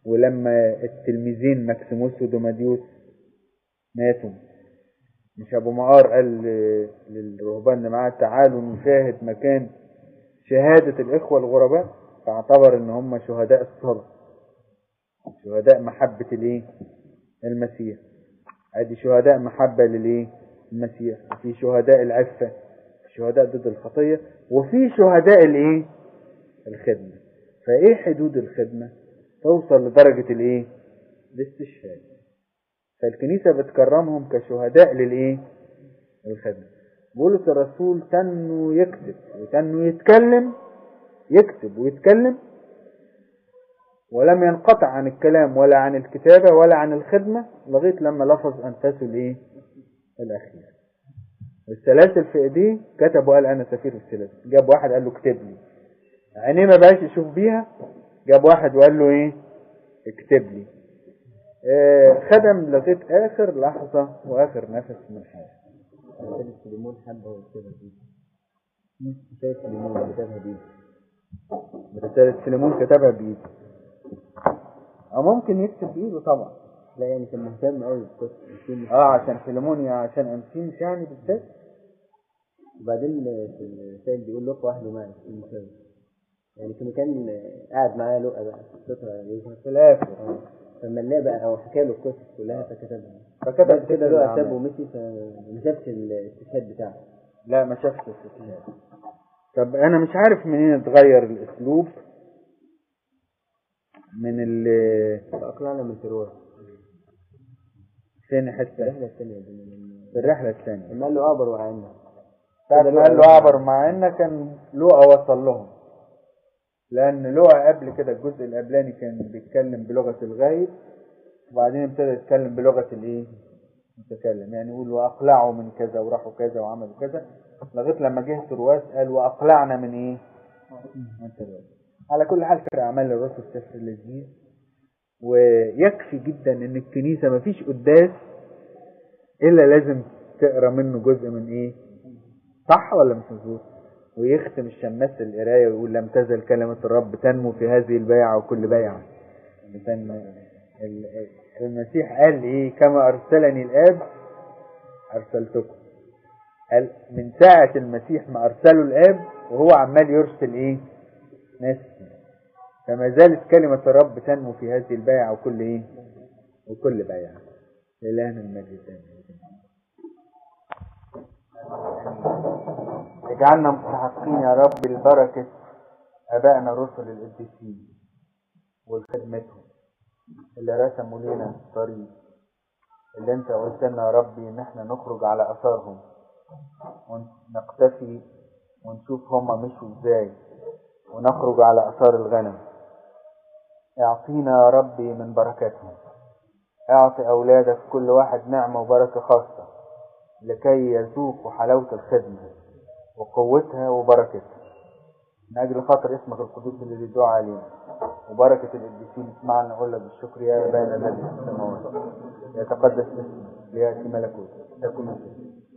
ولما التلميذين مكسيموس ودوماديوس ماتوا مش ابو معار قال ل- للرهبان اللي معاه تعالوا نشاهد مكان شهادة الاخوة الغرباء فاعتبر ان هم شهداء الصلاة شهداء محبة الايه المسيح ادي شهداء محبة للايه المسيح في شهداء العفة في شهداء ضد الخطية وفي شهداء الايه الخدمة فايه حدود الخدمة توصل لدرجة الايه الاستشهاد فالكنيسة بتكرمهم كشهداء للايه الخدمة بولس الرسول تنه يكتب وتنه يتكلم يكتب ويتكلم ولم ينقطع عن الكلام ولا عن الكتابة ولا عن الخدمة لغاية لما لفظ أنفاسه الإيه؟ الأخير السلاسل في إيديه كتب وقال أنا سفير السلاسل جاب واحد قال له اكتب لي عينيه ما بقاش يشوف بيها جاب واحد وقال له إيه اكتب لي آه خدم لغاية آخر لحظة وآخر نفس من حياته رسالة سليمون حبة وكتبها بيه رسالة سليمون كتبها بيه رسالة سليمون كتبها بإيده أو ممكن يكتب بإيده طبعا لا يعني كان مهتم قوي بالقصة يكون اه عشان فيلمون يا عشان أنسيمس يعني بالذات وبعدين في الرسائل بيقول لقى وحده معي المساوي يعني كان كان قاعد معاه لقى بقى قصتها يظهر في الآخر اه فلما لقى بقى او حكى له القصص كلها فكتبها فكتب بعد كده سفر لقى الأعمال. سابه ومشي فما شافش الاستشهاد بتاعه لا ما شفتش الاستشهاد طب انا مش عارف منين اتغير الاسلوب من ال فاقلعنا من تروح فين حته الرحلة الثانية دي من- في الرحله الثانيه لما قال له اعبر وعنا بعد ما قال له اعبر معنا كان لوقا وصل لهم لان لوقا قبل كده الجزء الاولاني كان بيتكلم بلغه الغايب وبعدين ابتدى يتكلم بلغه الايه متكلم يعني يقول واقلعوا من كذا وراحوا كذا وعملوا كذا لغايه لما جه ترواس قال واقلعنا من ايه من ترواس على كل حال في اعمال الرسل سفر لذيذ ويكفي جدا ان الكنيسه ما فيش قداس الا لازم تقرا منه جزء من ايه صح ولا مش مظبوط ويختم الشماس القرايه ويقول لم تزل كلمه الرب تنمو في هذه البيعه وكل بيعه مثلا ال- المسيح قال ايه كما ارسلني الاب ارسلتكم قال من ساعه المسيح ما ارسله الاب وهو عمال يرسل ايه ناس فما زالت كلمه الرب تنمو في هذه البيعه وكل ايه وكل بيعه إلهنا المجد آمين. اجعلنا مستحقين يا رب البركة آبائنا رسل القديسين وخدمتهم اللي رسموا لنا الطريق اللي انت قلت لنا يا ربي ان احنا نخرج على اثارهم ونقتفي ونشوف هما مشوا ازاي ونخرج على اثار الغنم اعطينا يا ربي من بركاتهم اعطي اولادك كل واحد نعمة وبركة خاصة لكي يذوقوا حلاوة الخدمة وقوتها وبركتها من أجل خاطر اسمك القدوس اللي بيدعو علينا وبركة القديسين اسمعنا نقول لك بالشكر يا أبانا الذي في السماوات يتقدس اسمك ليأتي ملكوتك تكن مشيئتك